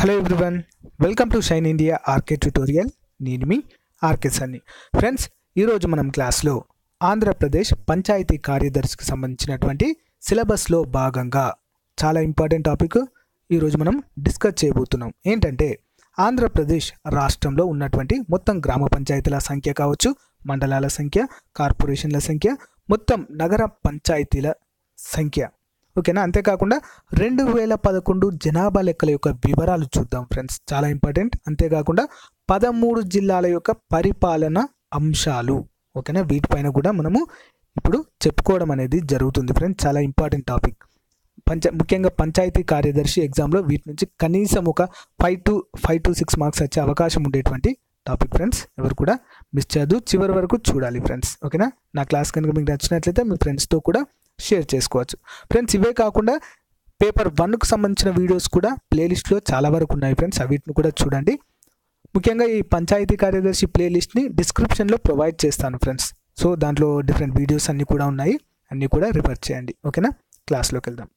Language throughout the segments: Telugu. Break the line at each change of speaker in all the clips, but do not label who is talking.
hello everyone welcome to Shine India RK tutorial నేను మీ ఆర్కే సన్ని ఫ్రెండ్స్ ఈరోజు మనం క్లాస్లో ఆంధ్రప్రదేశ్ పంచాయతీ కార్యదర్శికి సంబంధించినటువంటి సిలబస్లో భాగంగా చాలా ఇంపార్టెంట్ టాపిక్ ఈరోజు మనం డిస్కస్ చేయబోతున్నాం ఏంటంటే ఆంధ్రప్రదేశ్ రాష్ట్రంలో ఉన్నటువంటి మొత్తం గ్రామ పంచాయతీల సంఖ్య కావచ్చు మండలాల సంఖ్య కార్పొరేషన్ల సంఖ్య మొత్తం నగర పంచాయతీల సంఖ్య ఓకేనా అంతేకాకుండా రెండు వేల పదకొండు జనాభా లెక్కల యొక్క వివరాలు చూద్దాం ఫ్రెండ్స్ చాలా ఇంపార్టెంట్ అంతేకాకుండా పదమూడు జిల్లాల యొక్క పరిపాలన అంశాలు ఓకేనా వీటిపైన కూడా మనము ఇప్పుడు చెప్పుకోవడం అనేది జరుగుతుంది ఫ్రెండ్స్ చాలా ఇంపార్టెంట్ టాపిక్ పంచ ముఖ్యంగా పంచాయతీ కార్యదర్శి ఎగ్జామ్లో వీటి నుంచి కనీసం ఒక five to five to six marks వచ్చే అవకాశం ఉండేటువంటి టాపిక్ ఫ్రెండ్స్ ఎవరు కూడా మిస్ చేయొద్దు చివరి వరకు చూడాలి ఫ్రెండ్స్ ఓకేనా నా క్లాస్ కనుక మీకు నచ్చినట్లయితే మీ ఫ్రెండ్స్తో కూడా షేర్ చేసుకోవచ్చు ఫ్రెండ్స్ ఇవే కాకుండా పేపర్ వన్కు సంబంధించిన వీడియోస్ కూడా ప్లేలిస్ట్లో చాలా వరకు ఉన్నాయి ఫ్రెండ్స్ అవిటిని కూడా చూడండి ముఖ్యంగా ఈ పంచాయతీ కార్యదర్శి ప్లేలిస్ట్ని డిస్క్రిప్షన్లో ప్రొవైడ్ చేస్తాను ఫ్రెండ్స్ సో దాంట్లో డిఫరెంట్ వీడియోస్ అన్నీ కూడా ఉన్నాయి అన్నీ కూడా రిఫర్ చేయండి ఓకేనా క్లాస్లోకి వెళ్దాం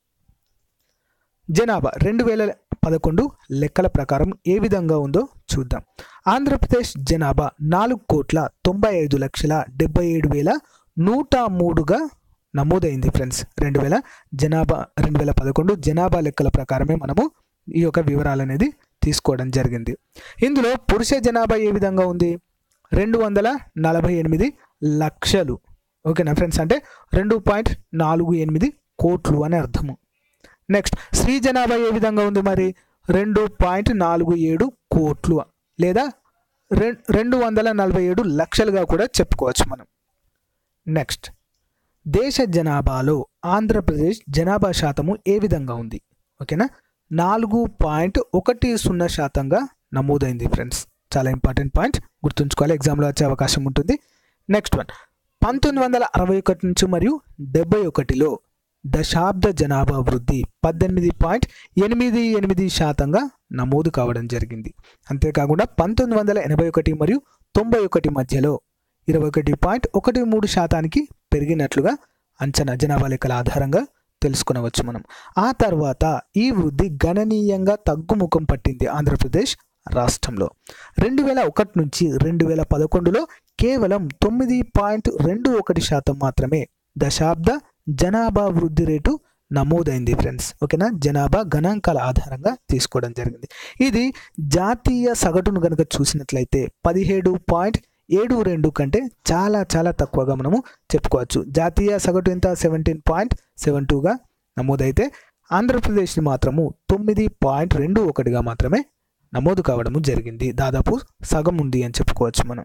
జనాభా రెండు వేల పదకొండు లెక్కల ప్రకారం ఏ విధంగా ఉందో చూద్దాం ఆంధ్రప్రదేశ్ జనాభా నాలుగు కోట్ల తొంభై ఐదు లక్షల డెబ్బై ఏడు వేల నూట మూడుగా నమోదైంది ఫ్రెండ్స్ రెండు వేల జనాభా రెండు వేల పదకొండు జనాభా లెక్కల ప్రకారమే మనము ఈ యొక్క వివరాలు అనేది తీసుకోవడం జరిగింది ఇందులో పురుష జనాభా ఏ విధంగా ఉంది రెండు వందల నలభై ఎనిమిది లక్షలు ఓకేనా ఫ్రెండ్స్ అంటే రెండు పాయింట్ నాలుగు ఎనిమిది కోట్లు అని అర్థము నెక్స్ట్ స్త్రీ జనాభా ఏ విధంగా ఉంది మరి రెండు పాయింట్ నాలుగు ఏడు కోట్లు లేదా రెం- రెండు వందల నలభై ఏడు లక్షలుగా కూడా చెప్పుకోవచ్చు మనం నెక్స్ట్ దేశ జనాభాలో ఆంధ్రప్రదేశ్ జనాభా శాతము ఏ విధంగా ఉంది ఓకేనా నాలుగు పాయింట్ ఒకటి సున్నా శాతంగా నమోదైంది ఫ్రెండ్స్ చాలా ఇంపార్టెంట్ పాయింట్ గుర్తుంచుకోవాలి ఎగ్జామ్లో వచ్చే అవకాశం ఉంటుంది నెక్స్ట్ వన్ పంతొమ్మిది వందల అరవై ఒకటి నుంచి మరియు డెబ్బై ఒకటిలో దశాబ్ద జనాభా వృద్ధి పద్దెనిమిది పాయింట్ ఎనిమిది ఎనిమిది శాతంగా నమోదు కావడం జరిగింది అంతేకాకుండా పంతొమ్మిది వందల ఎనభై ఒకటి మరియు తొంభై ఒకటి మధ్యలో ఇరవై ఒకటి పాయింట్ ఒకటి మూడు శాతానికి పెరిగినట్లుగా అంచనా జనాభా లెక్కల ఆధారంగా తెలుసుకునవచ్చు మనం ఆ తర్వాత ఈ వృద్ధి గణనీయంగా తగ్గుముఖం పట్టింది ఆంధ్రప్రదేశ్ రాష్ట్రంలో రెండు వేల ఒకటి నుంచి రెండు వేల పదకొండులో కేవలం తొమ్మిది పాయింట్ రెండు ఒకటి శాతం మాత్రమే దశాబ్ద జనాభా వృద్ధి రేటు నమోదైంది ఫ్రెండ్స్ ఓకేనా జనాభా గణాంకాల ఆధారంగా తీసుకోవడం జరిగింది ఇది జాతీయ సగటును కనుక చూసినట్లయితే పదిహేడు పాయింట్ ఏడు రెండు కంటే చాలా చాలా తక్కువగా మనము చెప్పుకోవచ్చు జాతీయ సగటు ఎంత సెవెంటీన్ పాయింట్ సెవెన్ టూగా నమోదైతే ఆంధ్రప్రదేశ్ని మాత్రము తొమ్మిది పాయింట్ రెండు ఒకటిగా మాత్రమే నమోదు కావడము జరిగింది దాదాపు సగం ఉంది అని చెప్పుకోవచ్చు మనం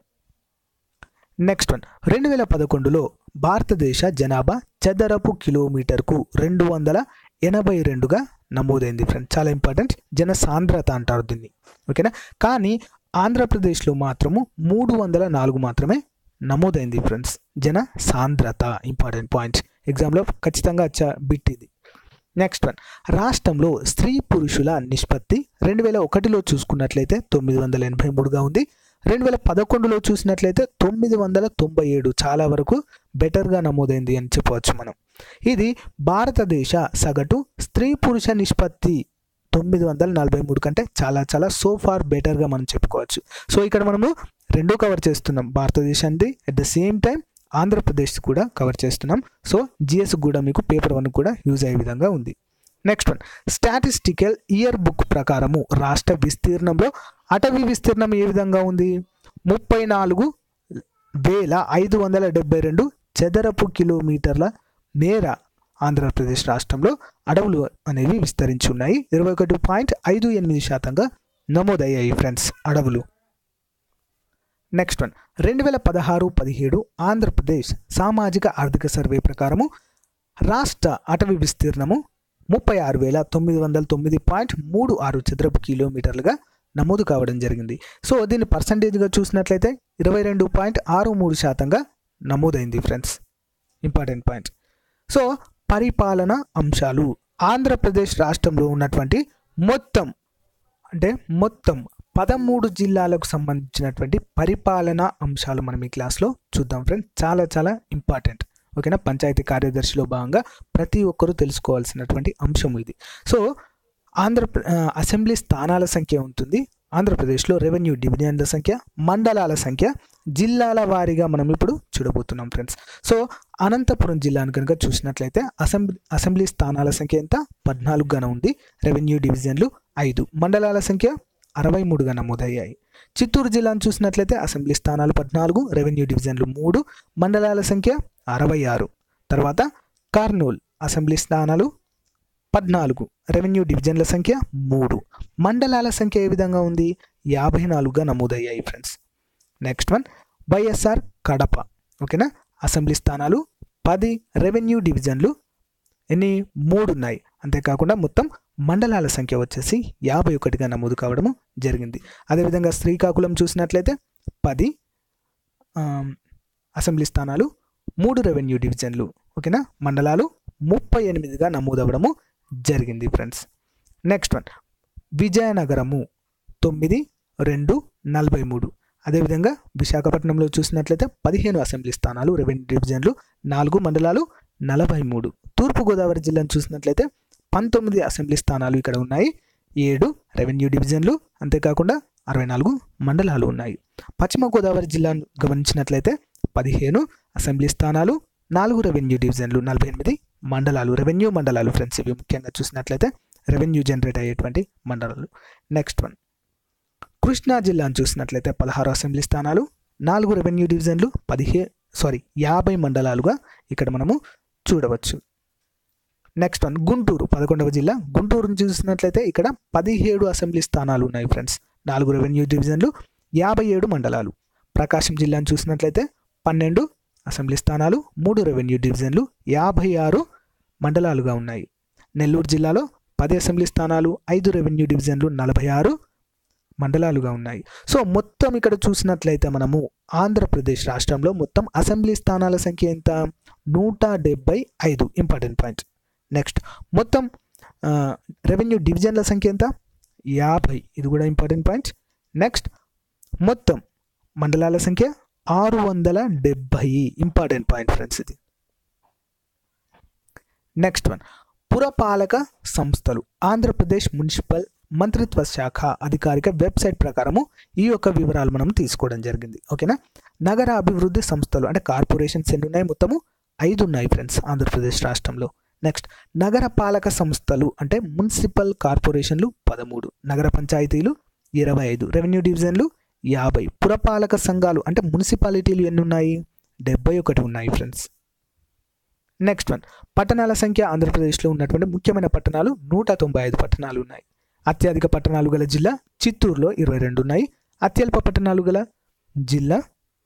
నెక్స్ట్ వన్ రెండు వేల పదకొండులో భారతదేశ జనాభా చదరపు కిలోమీటర్కు రెండు వందల ఎనభై రెండుగా నమోదైంది ఫ్రెండ్ చాలా ఇంపార్టెంట్ జన సాంద్రత అంటారు దీన్ని ఓకేనా కానీ ఆంధ్రప్రదేశ్లో మాత్రము మూడు వందల నాలుగు మాత్రమే నమోదైంది ఫ్రెండ్స్ జన సాంద్రత ఇంపార్టెంట్ పాయింట్ ఎగ్జామ్లో ఖచ్చితంగా వచ్చే బిట్ ఇది నెక్స్ట్ వన్ రాష్ట్రంలో స్త్రీ పురుషుల నిష్పత్తి రెండు వేల ఒకటిలో చూసుకున్నట్లయితే తొమ్మిది వందల ఎనభై మూడుగా ఉంది రెండు వేల పదకొండులో చూసినట్లయితే తొమ్మిది వందల తొంభై ఏడు చాలా వరకు బెటర్గా నమోదైంది అని చెప్పవచ్చు మనం ఇది భారతదేశ సగటు స్త్రీ పురుష నిష్పత్తి తొమ్మిది వందల నలభై మూడు కంటే చాలా చాలా సో ఫార్ బెటర్గా మనం చెప్పుకోవచ్చు సో ఇక్కడ మనము రెండూ కవర్ చేస్తున్నాం భారతదేశాన్ని at the same time Andhra Pradesh కూడా కవర్ చేస్తున్నాం సో జిఎస్ కూడా మీకు పేపర్ వన్ కూడా యూజ్ అయ్యే విధంగా ఉంది next one statistical year book ప్రకారము రాష్ట్ర విస్తీర్ణంలో అటవీ విస్తీర్ణం ఏ విధంగా ఉంది ముప్పై నాలుగు వేల ఐదు వందల డెబ్బై రెండు చదరపు కిలోమీటర్ల మేర ఆంధ్రప్రదేశ్ రాష్ట్రంలో అడవులు అనేవి విస్తరించి ఉన్నాయి ఇరవై ఒకటి పాయింట్ ఐదు ఎనిమిది శాతంగా నమోదయ్యాయి ఫ్రెండ్స్ అడవులు నెక్స్ట్ వన్ రెండు వేల పదహారు పదిహేడు ఆంధ్రప్రదేశ్ సామాజిక ఆర్థిక సర్వే ప్రకారము రాష్ట్ర అటవీ విస్తీర్ణము ముప్పై ఆరు వేల తొమ్మిది వందల తొమ్మిది పాయింట్ మూడు ఆరు చదరపు కిలోమీటర్లుగా నమోదు కావడం జరిగింది సో దీన్ని పర్సంటేజ్గా చూసినట్లయితే ఇరవై రెండు పాయింట్ ఆరు మూడు శాతంగా నమోదైంది ఫ్రెండ్స్ ఇంపార్టెంట్ పాయింట్ సో పరిపాలన అంశాలు ఆంధ్రప్రదేశ్ రాష్ట్రంలో ఉన్నటువంటి మొత్తం అంటే మొత్తం పదమూడు జిల్లాలకు సంబంధించినటువంటి పరిపాలనా అంశాలు మనం ఈ క్లాస్లో చూద్దాం ఫ్రెండ్స్ చాలా చాలా ఇంపార్టెంట్ ఓకేనా పంచాయతీ కార్యదర్శిలో భాగంగా ప్రతి ఒక్కరూ తెలుసుకోవాల్సినటువంటి అంశం ఇది సో ఆంధ్ర అసెంబ్లీ స్థానాల సంఖ్య ఉంటుంది ఆంధ్రప్రదేశ్లో రెవెన్యూ డివిజన్ల సంఖ్య మండలాల సంఖ్య జిల్లాల వారీగా మనం ఇప్పుడు చూడబోతున్నాం ఫ్రెండ్స్ సో అనంతపురం జిల్లాను కనుక చూసినట్లయితే అసెంబ్లీ అసెంబ్లీ స్థానాల సంఖ్య ఎంత పద్నాలుగుగానే ఉంది రెవెన్యూ డివిజన్లు ఐదు మండలాల సంఖ్య అరవై మూడుగా నమోదయ్యాయి చిత్తూరు జిల్లాను చూసినట్లయితే అసెంబ్లీ స్థానాలు పద్నాలుగు రెవెన్యూ డివిజన్లు మూడు మండలాల సంఖ్య అరవై ఆరు తర్వాత కర్నూలు అసెంబ్లీ స్థానాలు పద్నాలుగు రెవెన్యూ డివిజన్ల సంఖ్య మూడు మండలాల సంఖ్య ఏ విధంగా ఉంది యాభై నాలుగుగా నమోదయ్యాయి friends next one YSR Kadapa ఓకేనా అసెంబ్లీ స్థానాలు పది రెవెన్యూ డివిజన్లు ఎన్ని మూడు ఉన్నాయి అంతేకాకుండా మొత్తం మండలాల సంఖ్య వచ్చేసి యాభై ఒకటిగా నమోదు కావడము జరిగింది అదేవిధంగా శ్రీకాకుళం చూసినట్లయితే పది అసెంబ్లీ స్థానాలు మూడు రెవెన్యూ డివిజన్లు ఓకేనా మండలాలు ముప్పై ఎనిమిదిగా నమోదవడము జరిగింది ఫ్రెండ్స్ నెక్స్ట్ వన్ విజయనగరము తొమ్మిది రెండు నలభై మూడు అదేవిధంగా విశాఖపట్నంలో చూసినట్లయితే పదిహేను అసెంబ్లీ స్థానాలు రెవెన్యూ డివిజన్లు నాలుగు మండలాలు నలభై మూడు తూర్పుగోదావరి జిల్లాను చూసినట్లయితే పంతొమ్మిది అసెంబ్లీ స్థానాలు ఇక్కడ ఉన్నాయి ఏడు రెవెన్యూ డివిజన్లు అంతేకాకుండా అరవై నాలుగు మండలాలు ఉన్నాయి పశ్చిమ గోదావరి జిల్లాను గమనించినట్లయితే పదిహేను అసెంబ్లీ స్థానాలు నాలుగు రెవెన్యూ డివిజన్లు నలభై ఎనిమిది మండలాలు రెవెన్యూ మండలాలు ఫ్రెండ్స్ ఇవి ముఖ్యంగా చూసినట్లయితే రెవెన్యూ జనరేట్ అయ్యేటువంటి మండలాలు నెక్స్ట్ వన్ కృష్ణా జిల్లాను చూసినట్లయితే పదహారు అసెంబ్లీ స్థానాలు నాలుగు రెవెన్యూ డివిజన్లు పదిహే సారీ యాభై మండలాలుగా ఇక్కడ మనము చూడవచ్చు నెక్స్ట్ వన్ గుంటూరు పదకొండవ జిల్లా గుంటూరును చూసినట్లయితే ఇక్కడ పదిహేడు అసెంబ్లీ స్థానాలు ఉన్నాయి ఫ్రెండ్స్ నాలుగు రెవెన్యూ డివిజన్లు యాభై ఏడు మండలాలు ప్రకాశం జిల్లాను చూసినట్లయితే పన్నెండు అసెంబ్లీ స్థానాలు మూడు రెవెన్యూ డివిజన్లు యాభై ఆరు మండలాలుగా ఉన్నాయి నెల్లూరు జిల్లాలో పది అసెంబ్లీ స్థానాలు ఐదు రెవెన్యూ డివిజన్లు నలభై ఆరు మండలాలుగా ఉన్నాయి సో మొత్తం ఇక్కడ చూసినట్లయితే మనము ఆంధ్రప్రదేశ్ రాష్ట్రంలో మొత్తం అసెంబ్లీ స్థానాల సంఖ్య ఎంత నూట డెబ్బై ఐదు ఇంపార్టెంట్ పాయింట్ నెక్స్ట్ మొత్తం రెవెన్యూ డివిజన్ల సంఖ్య ఎంత యాభై ఇది కూడా ఇంపార్టెంట్ పాయింట్ నెక్స్ట్ మొత్తం మండలాల సంఖ్య ఆరు వందల డెబ్బై ఇంపార్టెంట్ పాయింట్ ఫ్రెండ్స్ ఇది నెక్స్ట్ వన్ పురపాలక సంస్థలు ఆంధ్రప్రదేశ్ మున్సిపల్ మంత్రిత్వ శాఖ అధికారిక వెబ్సైట్ ప్రకారము ఈ యొక్క వివరాలు మనం తీసుకోవడం జరిగింది ఓకేనా నగర అభివృద్ధి సంస్థలు అంటే కార్పొరేషన్స్ ఎన్ని ఉన్నాయి మొత్తము ఐదు ఉన్నాయి ఫ్రెండ్స్ ఆంధ్రప్రదేశ్ రాష్ట్రంలో నెక్స్ట్ నగర పాలక సంస్థలు అంటే మున్సిపల్ కార్పొరేషన్లు పదమూడు నగర పంచాయతీలు ఇరవై ఐదు రెవెన్యూ డివిజన్లు యాభై పురపాలక సంఘాలు అంటే మున్సిపాలిటీలు ఎన్ని ఉన్నాయి డెబ్బై ఒకటి ఉన్నాయి ఫ్రెండ్స్ నెక్స్ట్ వన్ పట్టణాల సంఖ్య ఆంధ్రప్రదేశ్లో ఉన్నటువంటి ముఖ్యమైన పట్టణాలు నూట తొంభై ఐదు పట్టణాలు ఉన్నాయి అత్యధిక పట్టణాలు గల జిల్లా చిత్తూరులో ఇరవై రెండు ఉన్నాయి అత్యల్ప పట్టణాలు గల జిల్లా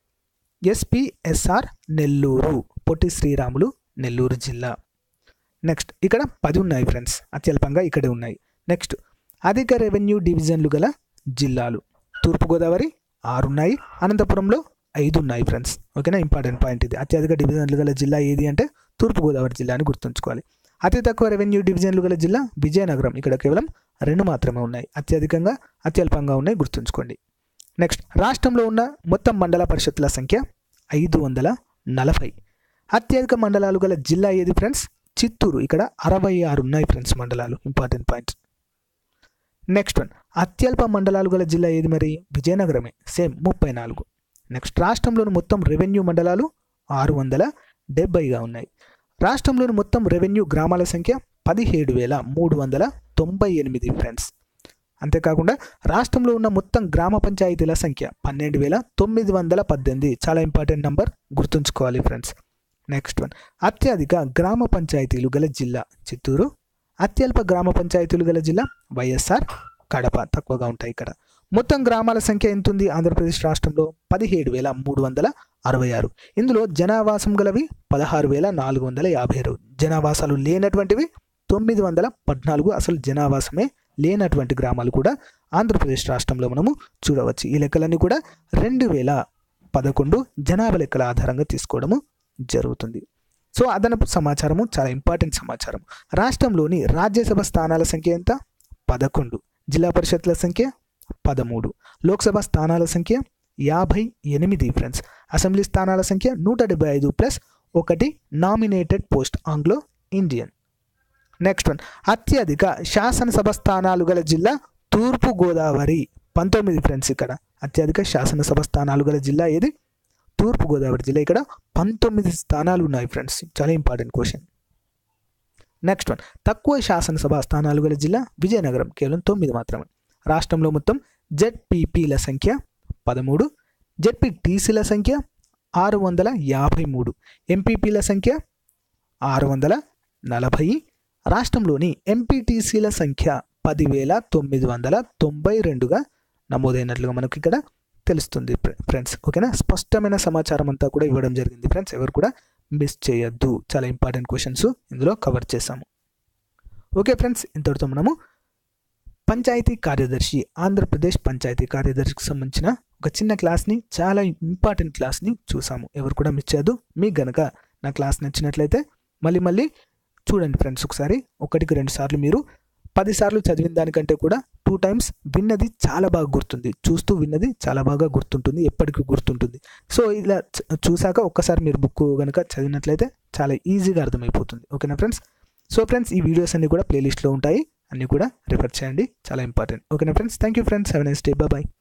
ఎస్పిఎస్ఆర్ నెల్లూరు పొట్టి శ్రీరాములు నెల్లూరు జిల్లా నెక్స్ట్ ఇక్కడ పది ఉన్నాయి ఫ్రెండ్స్ అత్యల్పంగా ఇక్కడే ఉన్నాయి నెక్స్ట్ అధిక రెవెన్యూ డివిజన్లు గల జిల్లాలు తూర్పుగోదావరి ఆరు ఉన్నాయి అనంతపురంలో ఐదు ఉన్నాయి ఫ్రెండ్స్ ఓకేనా ఇంపార్టెంట్ పాయింట్ ఇది అత్యధిక డివిజన్లు గల జిల్లా ఏది అంటే తూర్పుగోదావరి జిల్లా అని గుర్తుంచుకోవాలి అతి తక్కువ రెవెన్యూ డివిజన్లు గల జిల్లా విజయనగరం ఇక్కడ కేవలం రెండు మాత్రమే ఉన్నాయి అత్యధికంగా అత్యల్పంగా ఉన్నాయి గుర్తుంచుకోండి నెక్స్ట్ రాష్ట్రంలో ఉన్న మొత్తం మండల పరిషత్తుల సంఖ్య ఐదు వందల నలభై అత్యధిక మండలాలు గల జిల్లా ఏది ఫ్రెండ్స్ చిత్తూరు ఇక్కడ అరవై ఆరు ఉన్నాయి ఫ్రెండ్స్ మండలాలు ఇంపార్టెంట్ పాయింట్స్ నెక్స్ట్ వన్ అత్యల్ప మండలాలు గల జిల్లా ఏది మరి విజయనగరమే సేమ్ ముప్పై నాలుగు నెక్స్ట్ రాష్ట్రంలోని మొత్తం రెవెన్యూ మండలాలు ఆరు వందల డెబ్బైగా ఉన్నాయి రాష్ట్రంలోని మొత్తం రెవెన్యూ గ్రామాల సంఖ్య పదిహేడు వేల మూడు వందల తొంభై ఎనిమిది ఫ్రెండ్స్ అంతేకాకుండా రాష్ట్రంలో ఉన్న మొత్తం గ్రామ పంచాయతీల సంఖ్య పన్నెండు వేల తొమ్మిది వందల పద్దెనిమిది చాలా ఇంపార్టెంట్ నంబర్ గుర్తుంచుకోవాలి ఫ్రెండ్స్ నెక్స్ట్ వన్ అత్యధిక గ్రామ పంచాయతీలు గల జిల్లా చిత్తూరు అత్యల్ప గ్రామ పంచాయతీలు గల జిల్లా వైఎస్ఆర్ కడప తక్కువగా ఉంటాయి ఇక్కడ మొత్తం గ్రామాల సంఖ్య ఎంత ఉంది ఆంధ్రప్రదేశ్ రాష్ట్రంలో పదిహేడు వేల మూడు వందల అరవై ఆరు ఇందులో జనావాసం గలవి పదహారు వేల నాలుగు వందల యాభై ఆరు జనావాసాలు లేనటువంటివి తొమ్మిది వందల పద్నాలుగు అసలు జనావాసమే లేనటువంటి గ్రామాలు కూడా ఆంధ్రప్రదేశ్ రాష్ట్రంలో మనము చూడవచ్చు ఈ లెక్కలన్నీ కూడా రెండు వేల పదకొండు జనాభా లెక్కల ఆధారంగా తీసుకోవడము జరుగుతుంది సో అదనపు సమాచారము చాలా ఇంపార్టెంట్ సమాచారం రాష్ట్రంలోని రాజ్యసభ స్థానాల సంఖ్య ఎంత పదకొండు జిల్లా పరిషత్ల సంఖ్య పదమూడు లోక్సభ స్థానాల సంఖ్య యాభై ఎనిమిది ఫ్రెండ్స్ అసెంబ్లీ స్థానాల సంఖ్య నూట డెబ్బై ఐదు ప్లస్ ఒకటి nominated post Anglo Indian next one అత్యధిక శాసనసభ స్థానాలు గల జిల్లా తూర్పు గోదావరి పంతొమ్మిది ఫ్రెండ్స్ ఇక్కడ అత్యధిక శాసనసభ స్థానాలు గల జిల్లా ఏది తూర్పు గోదావరి జిల్లా ఇక్కడ పంతొమ్మిది స్థానాలు ఉన్నాయి ఫ్రెండ్స్ చాలా ఇంపార్టెంట్ క్వశ్చన్ నెక్స్ట్ వన్ తక్కువ శాసనసభ స్థానాలు గల జిల్లా విజయనగరం కేవలం తొమ్మిది మాత్రమే రాష్ట్రంలో మొత్తం జెడ్పీపీల సంఖ్య పదమూడు జెడ్పీటీసీల సంఖ్య ఆరు వందల యాభై మూడు ఎంపీపీల సంఖ్య ఆరు వందల నలభై రాష్ట్రంలోని ఎంపీటీసీల సంఖ్య పదివేల తొమ్మిది వందల తొంభై రెండుగా నమోదైనట్లుగా మనకి ఇక్కడ తెలుస్తుంది ఫ్రెండ్స్ ఓకేనా స్పష్టమైన సమాచారం అంతా కూడా ఇవ్వడం జరిగింది ఫ్రెండ్స్ ఎవరు కూడా మిస్ చేయొద్దు చాలా ఇంపార్టెంట్ క్వశ్చన్స్ ఇందులో కవర్ చేశాము ఓకే ఫ్రెండ్స్ ఇంతటితో మనము పంచాయతీ కార్యదర్శి ఆంధ్రప్రదేశ్ పంచాయతీ కార్యదర్శికి సంబంధించిన ఒక చిన్న క్లాస్ని చాలా ఇంపార్టెంట్ క్లాస్ని చూసాము ఎవరు కూడా మిస్ చేయొద్దు మీకు గనక నా క్లాస్ నచ్చినట్లయితే మళ్ళీ మళ్ళీ చూడండి ఫ్రెండ్స్ ఒకసారి ఒకటికి రెండు సార్లు మీరు పది సార్లు చదివిన దానికంటే కూడా టూ టైమ్స్ విన్నది చాలా బాగా గుర్తుంది చూస్తూ విన్నది చాలా బాగా గుర్తుంటుంది ఎప్పటికీ గుర్తుంటుంది సో ఇలా చ- చూసాక ఒక్కసారి మీరు బుక్ కనుక చదివినట్లయితే చాలా ఈజీగా అర్థమైపోతుంది ఓకేనా ఫ్రెండ్స్ సో ఫ్రెండ్స్ ఈ వీడియోస్ అన్ని కూడా ప్లేలిస్ట్లో ఉంటాయి అన్ని కూడా రిఫర్ చేయండి చాలా ఇంపార్టెంట్ ఓకేనా friends thank you friends have next day bye